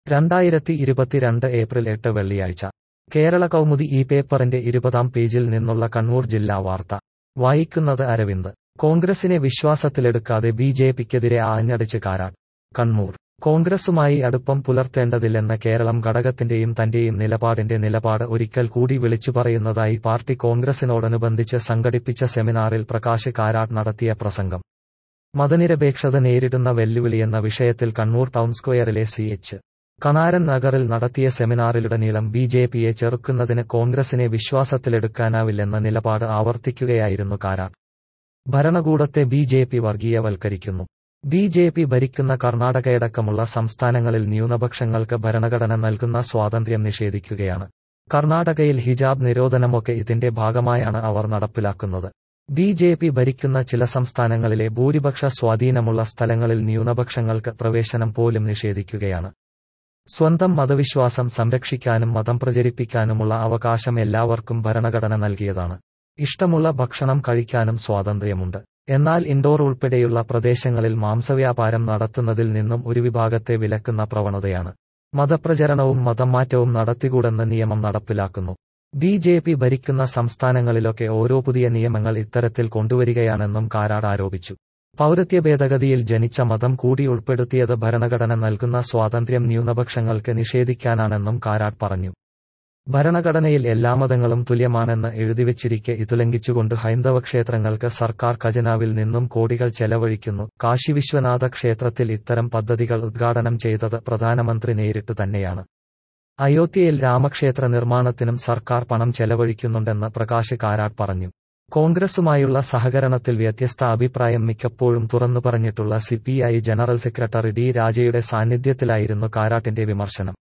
രണ്ടായിരത്തി ഇരുപത്തിരണ്ട് ഏപ്രിൽ എട്ട് വെള്ളിയാഴ്ച കേരള കൗമുദി ഈ പേപ്പറിന്റെ ഇരുപതാം പേജിൽ നിന്നുള്ള കണ്ണൂർ ജില്ലാ വാർത്ത വായിക്കുന്നത് അരവിന്ദ് കോൺഗ്രസിനെ വിശ്വാസത്തിലെടുക്കാതെ ബി ജെ പിക്കെതിരെ ആഞ്ഞടിച്ച് കാരാട്ട് കണ്ണൂർ കോൺഗ്രസുമായി അടുപ്പം പുലർത്തേണ്ടതില്ലെന്ന കേരളം ഘടകത്തിന്റെയും തന്റെയും നിലപാടിന്റെ നിലപാട് ഒരിക്കൽ കൂടി വിളിച്ചു പറയുന്നതായി പാർട്ടി കോൺഗ്രസിനോടനുബന്ധിച്ച് സംഘടിപ്പിച്ച സെമിനാറിൽ പ്രകാശ് കാരാട്ട് നടത്തിയ പ്രസംഗം മതനിരപേക്ഷത നേരിടുന്ന വെല്ലുവിളിയെന്ന വിഷയത്തിൽ കണ്ണൂർ ടൗൺ സ്ക്വയറിലെ സി എച്ച് കണാരൻ നഗറിൽ നടത്തിയ സെമിനാറിലുടനീളം ബി ജെ പിയെ ചെറുക്കുന്നതിന് കോൺഗ്രസിനെ വിശ്വാസത്തിലെടുക്കാനാവില്ലെന്ന നിലപാട് ആവർത്തിക്കുകയായിരുന്നു കാരാട്ട് ഭരണകൂടത്തെ ബി ജെ പി വർഗീയവൽക്കരിക്കുന്നു ബി ജെ പി ഭരിക്കുന്ന കർണാടകയടക്കമുള്ള സംസ്ഥാനങ്ങളിൽ ന്യൂനപക്ഷങ്ങൾക്ക് ഭരണഘടന നൽകുന്ന സ്വാതന്ത്ര്യം നിഷേധിക്കുകയാണ് കർണാടകയിൽ ഹിജാബ് നിരോധനമൊക്കെ ഇതിന്റെ ഭാഗമായാണ് അവർ നടപ്പിലാക്കുന്നത് ബി ജെ പി ഭരിക്കുന്ന ചില സംസ്ഥാനങ്ങളിലെ ഭൂരിപക്ഷ സ്വാധീനമുള്ള സ്ഥലങ്ങളിൽ ന്യൂനപക്ഷങ്ങൾക്ക് പ്രവേശനം പോലും നിഷേധിക്കുകയാണ് സ്വന്തം മതവിശ്വാസം സംരക്ഷിക്കാനും മതം പ്രചരിപ്പിക്കാനുമുള്ള അവകാശം എല്ലാവർക്കും ഭരണഘടന നൽകിയതാണ് ഇഷ്ടമുള്ള ഭക്ഷണം കഴിക്കാനും സ്വാതന്ത്ര്യമുണ്ട് എന്നാൽ ഇൻഡോർ ഉൾപ്പെടെയുള്ള പ്രദേശങ്ങളിൽ മാംസവ്യാപാരം നടത്തുന്നതിൽ നിന്നും ഒരു വിഭാഗത്തെ വിലക്കുന്ന പ്രവണതയാണ് മതപ്രചരണവും മതം മാറ്റവും നടത്തിക്കൂടെന്ന് നിയമം നടപ്പിലാക്കുന്നു ബി ജെ പി ഭരിക്കുന്ന സംസ്ഥാനങ്ങളിലൊക്കെ ഓരോ പുതിയ നിയമങ്ങൾ ഇത്തരത്തിൽ കൊണ്ടുവരികയാണെന്നും കാരാട് ആരോപിച്ചു പൗരത്യ ഭേദഗതിയിൽ ജനിച്ച മതം കൂടി ഉൾപ്പെടുത്തിയത് ഭരണഘടന നൽകുന്ന സ്വാതന്ത്ര്യം ന്യൂനപക്ഷങ്ങൾക്ക് നിഷേധിക്കാനാണെന്നും കാരാട്ട് പറഞ്ഞു ഭരണഘടനയിൽ എല്ലാ മതങ്ങളും തുല്യമാണെന്ന് എഴുതിവെച്ചിരിക്കെ ഇതുലംഘിച്ചുകൊണ്ട് ഹൈന്ദവ ക്ഷേത്രങ്ങൾക്ക് സർക്കാർ ഖജനാവിൽ നിന്നും കോടികൾ ചെലവഴിക്കുന്നു കാശി വിശ്വനാഥ ക്ഷേത്രത്തിൽ ഇത്തരം പദ്ധതികൾ ഉദ്ഘാടനം ചെയ്തത് പ്രധാനമന്ത്രി നേരിട്ട് തന്നെയാണ് അയോധ്യയിൽ രാമക്ഷേത്ര നിർമ്മാണത്തിനും സർക്കാർ പണം ചെലവഴിക്കുന്നുണ്ടെന്ന് പ്രകാശ് കാരാട്ട് പറഞ്ഞു കോൺഗ്രസുമായുള്ള സഹകരണത്തിൽ വ്യത്യസ്ത അഭിപ്രായം മിക്കപ്പോഴും തുറന്നു പറഞ്ഞിട്ടുള്ള സിപിഐ ജനറൽ സെക്രട്ടറി ഡി രാജയുടെ സാന്നിധ്യത്തിലായിരുന്നു കാരാട്ടിന്റെ വിമർശനം